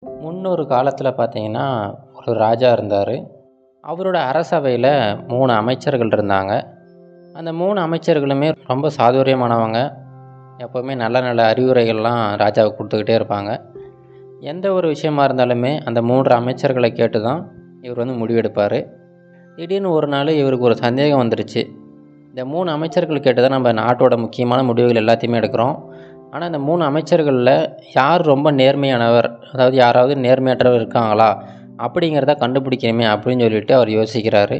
முன்னொரு காலத்தில் பார்த்தீங்கன்னா ஒரு ராஜா இருந்தார் அவரோட அரசவையில் மூணு அமைச்சர்கள் இருந்தாங்க அந்த மூணு அமைச்சர்களுமே ரொம்ப சாதுரியமானவங்க எப்போவுமே நல்ல நல்ல அறிவுரைகள்லாம் ராஜாவுக்கு கொடுத்துக்கிட்டே இருப்பாங்க எந்த ஒரு விஷயமா இருந்தாலுமே அந்த மூன்று அமைச்சர்களை கேட்டு தான் இவர் வந்து முடிவெடுப்பார் திடீர்னு ஒரு நாள் இவருக்கு ஒரு சந்தேகம் வந்துருச்சு இந்த மூணு அமைச்சர்கள் கேட்டு தான் நம்ம நாட்டோட முக்கியமான முடிவுகள் எல்லாத்தையுமே எடுக்கிறோம் ஆனால் இந்த மூணு அமைச்சர்களில் யார் ரொம்ப நேர்மையானவர் அதாவது யாராவது நேர்மையற்றவர் இருக்காங்களா அப்படிங்கிறத கண்டுபிடிக்கணுமே அப்படின்னு சொல்லிட்டு அவர் யோசிக்கிறாரு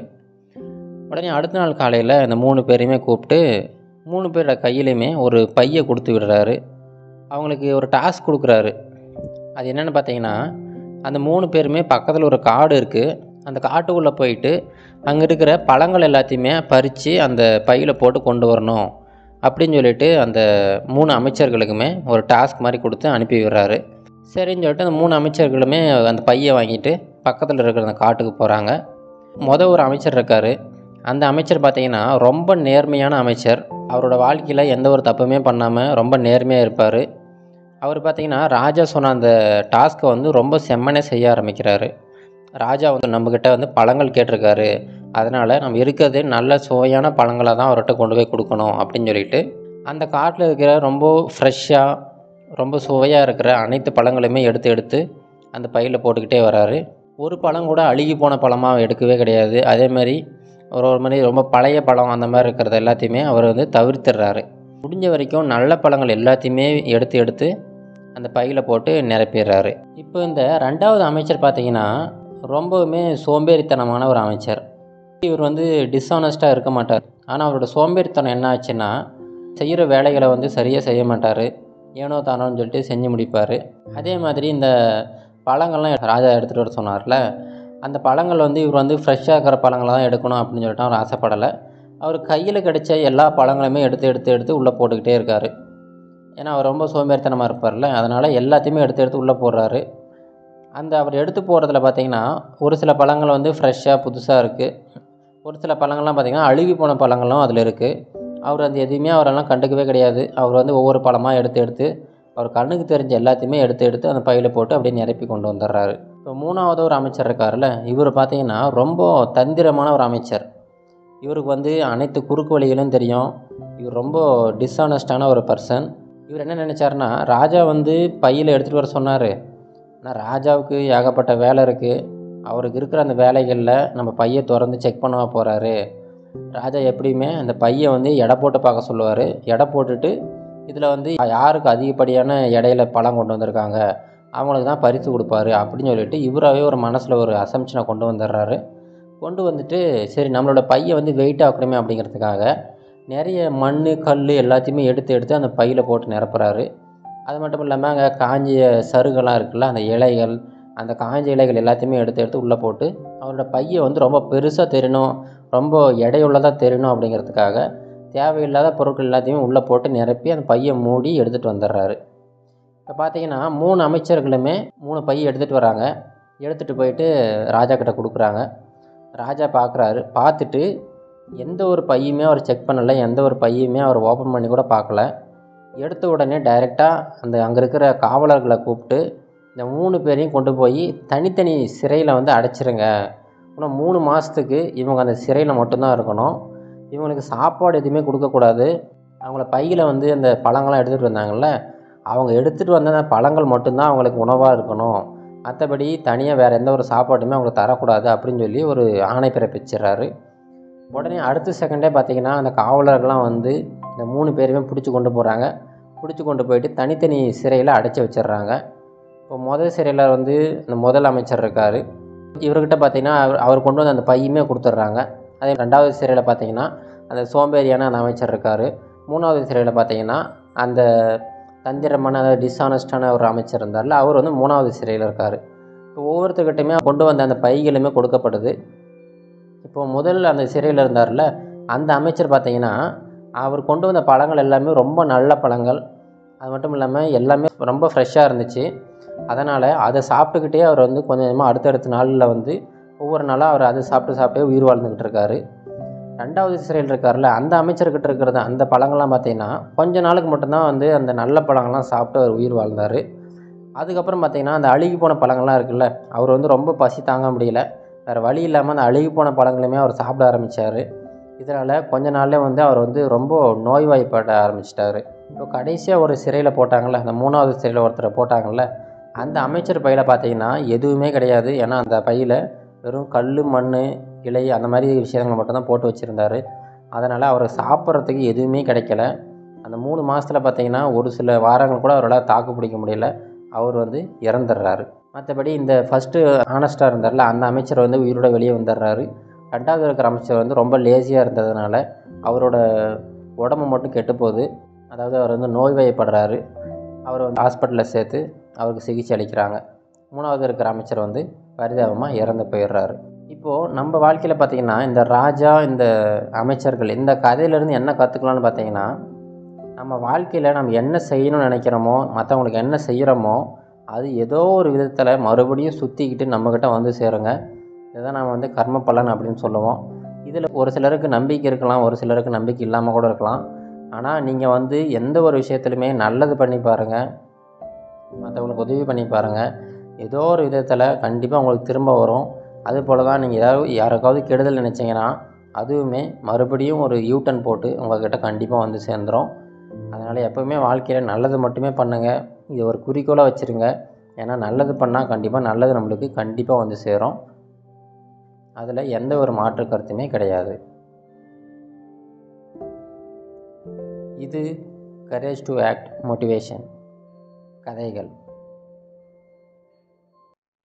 உடனே அடுத்த நாள் காலையில் இந்த மூணு பேரையுமே கூப்பிட்டு மூணு பேரோட கையிலையுமே ஒரு பையை கொடுத்து விடுறாரு அவங்களுக்கு ஒரு டாஸ்க் கொடுக்குறாரு அது என்னென்னு பார்த்தீங்கன்னா அந்த மூணு பேருமே பக்கத்தில் ஒரு காடு இருக்குது அந்த காட்டுக்குள்ளே போயிட்டு அங்கே இருக்கிற பழங்கள் எல்லாத்தையுமே பறித்து அந்த பையில் போட்டு கொண்டு வரணும் அப்படின்னு சொல்லிட்டு அந்த மூணு அமைச்சர்களுக்குமே ஒரு டாஸ்க் மாதிரி கொடுத்து அனுப்பி விடுறாரு சரின்னு சொல்லிட்டு அந்த மூணு அமைச்சர்களுமே அந்த பையை வாங்கிட்டு பக்கத்தில் இருக்கிற அந்த காட்டுக்கு போகிறாங்க மொதல் ஒரு அமைச்சர் இருக்கார் அந்த அமைச்சர் பார்த்தீங்கன்னா ரொம்ப நேர்மையான அமைச்சர் அவரோட வாழ்க்கையில் எந்த ஒரு தப்புமே பண்ணாமல் ரொம்ப நேர்மையாக இருப்பார் அவர் பார்த்தீங்கன்னா ராஜா சொன்ன அந்த டாஸ்க்கை வந்து ரொம்ப செம்மனே செய்ய ஆரம்பிக்கிறாரு ராஜா வந்து நம்மக்கிட்ட வந்து பழங்கள் கேட்டிருக்காரு அதனால் நம்ம இருக்கிறது நல்ல சுவையான பழங்களை தான் அவர்கிட்ட கொண்டு போய் கொடுக்கணும் அப்படின்னு சொல்லிட்டு அந்த காட்டில் இருக்கிற ரொம்ப ஃப்ரெஷ்ஷாக ரொம்ப சுவையாக இருக்கிற அனைத்து பழங்களையுமே எடுத்து எடுத்து அந்த பையில் போட்டுக்கிட்டே வராரு ஒரு பழம் கூட அழுகி போன பழமாக எடுக்கவே கிடையாது அதேமாதிரி ஒரு ஒரு மாதிரி ரொம்ப பழைய பழம் அந்த மாதிரி இருக்கிறது எல்லாத்தையுமே அவர் வந்து தவிர்த்துடுறாரு முடிஞ்ச வரைக்கும் நல்ல பழங்கள் எல்லாத்தையுமே எடுத்து எடுத்து அந்த பையில் போட்டு நிரப்பிடுறாரு இப்போ இந்த ரெண்டாவது அமைச்சர் பார்த்தீங்கன்னா ரொம்பவுமே சோம்பேறித்தனமான ஒரு அமைச்சர் இவர் வந்து டிஸ்ஆனஸ்ட்டாக இருக்க மாட்டார் ஆனால் அவரோட சோம்பேறித்தனம் என்ன ஆச்சுன்னா செய்கிற வேலைகளை வந்து சரியாக செய்ய மாட்டார் ஏனோ தானோன்னு சொல்லிட்டு செஞ்சு முடிப்பார் அதே மாதிரி இந்த பழங்கள்லாம் ராஜா எடுத்துகிட்டு வர சொன்னார்ல அந்த பழங்கள் வந்து இவர் வந்து ஃப்ரெஷ்ஷாக இருக்கிற பழங்களை தான் எடுக்கணும் அப்படின்னு சொல்லிட்டு அவர் ஆசைப்படலை அவர் கையில் கிடைச்ச எல்லா பழங்களுமே எடுத்து எடுத்து எடுத்து உள்ளே போட்டுக்கிட்டே இருக்கார் ஏன்னா அவர் ரொம்ப சோம்பேறித்தனமாக இருப்பார்ல அதனால் எல்லாத்தையுமே எடுத்து எடுத்து உள்ளே போடுறாரு அந்த அவர் எடுத்து போகிறதுல பார்த்தீங்கன்னா ஒரு சில பழங்கள் வந்து ஃப்ரெஷ்ஷாக புதுசாக இருக்குது ஒரு சில பழங்கள்லாம் பார்த்திங்கன்னா அழுகி போன பழங்களும் அதில் இருக்குது அவர் அது எதையுமே அவரெல்லாம் கண்டுக்கவே கிடையாது அவர் வந்து ஒவ்வொரு பழமாக எடுத்து எடுத்து அவர் கண்ணுக்கு தெரிஞ்ச எல்லாத்தையுமே எடுத்து எடுத்து அந்த பையில் போட்டு அப்படியே நிரப்பி கொண்டு வந்துடுறாரு இப்போ மூணாவது ஒரு அமைச்சர் இருக்கார்ல இவர் பார்த்தீங்கன்னா ரொம்ப தந்திரமான ஒரு அமைச்சர் இவருக்கு வந்து அனைத்து குறுக்கு வழிகளும் தெரியும் இவர் ரொம்ப டிஸ்ஆனஸ்டான ஒரு பர்சன் இவர் என்ன நினச்சாருன்னா ராஜா வந்து பையில் எடுத்துகிட்டு வர சொன்னார் ஆனால் ராஜாவுக்கு ஏகப்பட்ட வேலை இருக்குது அவருக்கு இருக்கிற அந்த வேலைகளில் நம்ம பையை திறந்து செக் பண்ணவா போகிறாரு ராஜா எப்படியுமே அந்த பையை வந்து எடை போட்டு பார்க்க சொல்லுவார் எடை போட்டுட்டு இதில் வந்து யாருக்கு அதிகப்படியான எடையில பழம் கொண்டு வந்திருக்காங்க அவங்களுக்கு தான் பரிசு கொடுப்பாரு அப்படின்னு சொல்லிட்டு இவராகவே ஒரு மனசில் ஒரு அசம்ஷனை கொண்டு வந்துடுறாரு கொண்டு வந்துட்டு சரி நம்மளோட பையை வந்து வெயிட் ஆக்கணுமே அப்படிங்கிறதுக்காக நிறைய மண் கல் எல்லாத்தையுமே எடுத்து எடுத்து அந்த பையில் போட்டு நிரப்புறாரு அது மட்டும் இல்லாமல் அங்கே காஞ்சிய சருகெல்லாம் இருக்குல்ல அந்த இலைகள் அந்த காஞ்ச இலைகள் எல்லாத்தையுமே எடுத்து எடுத்து உள்ளே போட்டு அவரோட பையை வந்து ரொம்ப பெருசாக தெரியணும் ரொம்ப எடையுள்ளதாக தெரியணும் அப்படிங்கிறதுக்காக தேவையில்லாத பொருட்கள் எல்லாத்தையுமே உள்ளே போட்டு நிரப்பி அந்த பையை மூடி எடுத்துகிட்டு வந்துடுறாரு இப்போ பார்த்தீங்கன்னா மூணு அமைச்சர்களுமே மூணு பையை எடுத்துகிட்டு வராங்க எடுத்துகிட்டு போயிட்டு ராஜா கிட்ட கொடுக்குறாங்க ராஜா பார்க்குறாரு பார்த்துட்டு எந்த ஒரு பையுமே அவர் செக் பண்ணலை எந்த ஒரு பையுமே அவர் ஓப்பன் பண்ணி கூட பார்க்கல எடுத்த உடனே டைரெக்டாக அந்த அங்கே இருக்கிற காவலர்களை கூப்பிட்டு இந்த மூணு பேரையும் கொண்டு போய் தனித்தனி சிறையில் வந்து அடைச்சிருங்க இன்னும் மூணு மாதத்துக்கு இவங்க அந்த சிறையில் மட்டும்தான் இருக்கணும் இவங்களுக்கு சாப்பாடு எதுவுமே கொடுக்கக்கூடாது அவங்கள பையில் வந்து அந்த பழங்கள்லாம் எடுத்துகிட்டு வந்தாங்கள்ல அவங்க எடுத்துகிட்டு வந்த அந்த பழங்கள் மட்டும்தான் அவங்களுக்கு உணவாக இருக்கணும் மற்றபடி தனியாக வேறு எந்த ஒரு சாப்பாடுமே அவங்களுக்கு தரக்கூடாது அப்படின்னு சொல்லி ஒரு ஆணை பிறப்பிச்சிடுறாரு உடனே அடுத்த செகண்டே பார்த்தீங்கன்னா அந்த காவலர்கள்லாம் வந்து இந்த மூணு பேருமே பிடிச்சி கொண்டு போகிறாங்க பிடிச்சி கொண்டு போயிட்டு தனித்தனி சிறையில் அடைச்சி வச்சிடுறாங்க இப்போ முதல் சிறையில் வந்து இந்த முதல் அமைச்சர் இருக்கார் இவர்கிட்ட பார்த்தீங்கன்னா அவர் அவர் கொண்டு வந்து அந்த பையுமே கொடுத்துட்றாங்க அதே ரெண்டாவது சிறையில் பார்த்தீங்கன்னா அந்த சோம்பேறியான அந்த அமைச்சர் இருக்கார் மூணாவது சிறையில் பார்த்தீங்கன்னா அந்த தந்திரமான அதாவது டிஸ்ஆனஸ்டான ஒரு அமைச்சர் இருந்தார்ல அவர் வந்து மூணாவது சிறையில் இருக்கார் இப்போ ஒவ்வொருத்தர்கிட்டையுமே கொண்டு வந்த அந்த பைகளுமே கொடுக்கப்படுது இப்போ முதல் அந்த சிறையில் இருந்தார்ல அந்த அமைச்சர் பார்த்தீங்கன்னா அவர் கொண்டு வந்த பழங்கள் எல்லாமே ரொம்ப நல்ல பழங்கள் அது மட்டும் இல்லாமல் எல்லாமே ரொம்ப ஃப்ரெஷ்ஷாக இருந்துச்சு அதனால் அதை சாப்பிட்டுக்கிட்டே அவர் வந்து கொஞ்சம் கொஞ்சமாக அடுத்தடுத்த நாளில் வந்து ஒவ்வொரு நாளாக அவர் அதை சாப்பிட்டு சாப்பிட்டே உயிர் வாழ்ந்துக்கிட்டு இருக்காரு ரெண்டாவது சிறையில் இருக்கார்ல அந்த அமைச்சர்கிட்ட இருக்கிறது அந்த பழங்கள்லாம் பார்த்தீங்கன்னா கொஞ்ச நாளுக்கு மட்டும்தான் வந்து அந்த நல்ல பழங்கள்லாம் சாப்பிட்டு அவர் உயிர் வாழ்ந்தார் அதுக்கப்புறம் பார்த்தீங்கன்னா அந்த அழுகி போன பழங்கள்லாம் இருக்குல்ல அவர் வந்து ரொம்ப பசி தாங்க முடியல வேறு வழி இல்லாமல் அந்த அழுகி போன பழங்களையுமே அவர் சாப்பிட ஆரம்பித்தார் இதனால் கொஞ்ச நாள்லே வந்து அவர் வந்து ரொம்ப நோய்வாய்ப்பட ஆரம்பிச்சிட்டாரு இப்போ கடைசியாக ஒரு சிறையில் போட்டாங்கள்ல அந்த மூணாவது சிறையில் ஒருத்தரை போட்டாங்கள்ல அந்த அமைச்சர் பையில் பார்த்தீங்கன்னா எதுவுமே கிடையாது ஏன்னா அந்த பையில் வெறும் கல் மண் இலை அந்த மாதிரி விஷயங்கள் மட்டும்தான் போட்டு வச்சுருந்தாரு அதனால் அவர் சாப்பிட்றதுக்கு எதுவுமே கிடைக்கல அந்த மூணு மாதத்தில் பார்த்தீங்கன்னா ஒரு சில வாரங்கள் கூட அவரால் தாக்கு பிடிக்க முடியல அவர் வந்து இறந்துடுறாரு மற்றபடி இந்த ஃபஸ்ட்டு ஆனஸ்ட்டாக இருந்தார்ல அந்த அமைச்சர் வந்து உயிரோட வெளியே வந்துடுறாரு ரெண்டாவது இருக்கிற அமைச்சர் வந்து ரொம்ப லேசியாக இருந்ததுனால அவரோட உடம்பு மட்டும் கெட்டு போகுது அதாவது அவர் வந்து நோய்வாய்ப்படுறாரு அவரை வந்து ஹாஸ்பிட்டலில் சேர்த்து அவருக்கு சிகிச்சை அளிக்கிறாங்க மூணாவது இருக்கிற அமைச்சர் வந்து பரிதாபமாக இறந்து போயிடுறாரு இப்போது நம்ம வாழ்க்கையில் பார்த்திங்கன்னா இந்த ராஜா இந்த அமைச்சர்கள் இந்த கதையிலேருந்து என்ன கற்றுக்கலாம்னு பார்த்தீங்கன்னா நம்ம வாழ்க்கையில் நம்ம என்ன செய்யணும்னு நினைக்கிறோமோ மற்றவங்களுக்கு என்ன செய்கிறோமோ அது ஏதோ ஒரு விதத்தில் மறுபடியும் சுற்றிக்கிட்டு நம்மக்கிட்ட வந்து சேருங்க இதுதான் நம்ம வந்து கர்ம பலன் அப்படின்னு சொல்லுவோம் இதில் ஒரு சிலருக்கு நம்பிக்கை இருக்கலாம் ஒரு சிலருக்கு நம்பிக்கை இல்லாமல் கூட இருக்கலாம் ஆனால் நீங்கள் வந்து எந்த ஒரு விஷயத்துலையுமே நல்லது பண்ணி பாருங்கள் மற்றவங்களுக்கு உதவி பண்ணி பாருங்கள் ஏதோ ஒரு விதத்தில் கண்டிப்பாக உங்களுக்கு திரும்ப வரும் அது போல் தான் நீங்கள் ஏதாவது யாருக்காவது கெடுதல் நினச்சிங்கன்னா அதுவுமே மறுபடியும் ஒரு யூட்டன் போட்டு உங்கள்கிட்ட கண்டிப்பாக வந்து சேர்ந்துடும் அதனால் எப்போவுமே வாழ்க்கையில் நல்லது மட்டுமே பண்ணுங்கள் இது ஒரு குறிக்கோளாக வச்சுருங்க ஏன்னா நல்லது பண்ணால் கண்டிப்பாக நல்லது நம்மளுக்கு கண்டிப்பாக வந்து சேரும் அதில் எந்த ஒரு மாற்று கருத்துமே கிடையாது இது கரேஜ் டு ஆக்ட் மோட்டிவேஷன் கதைகள்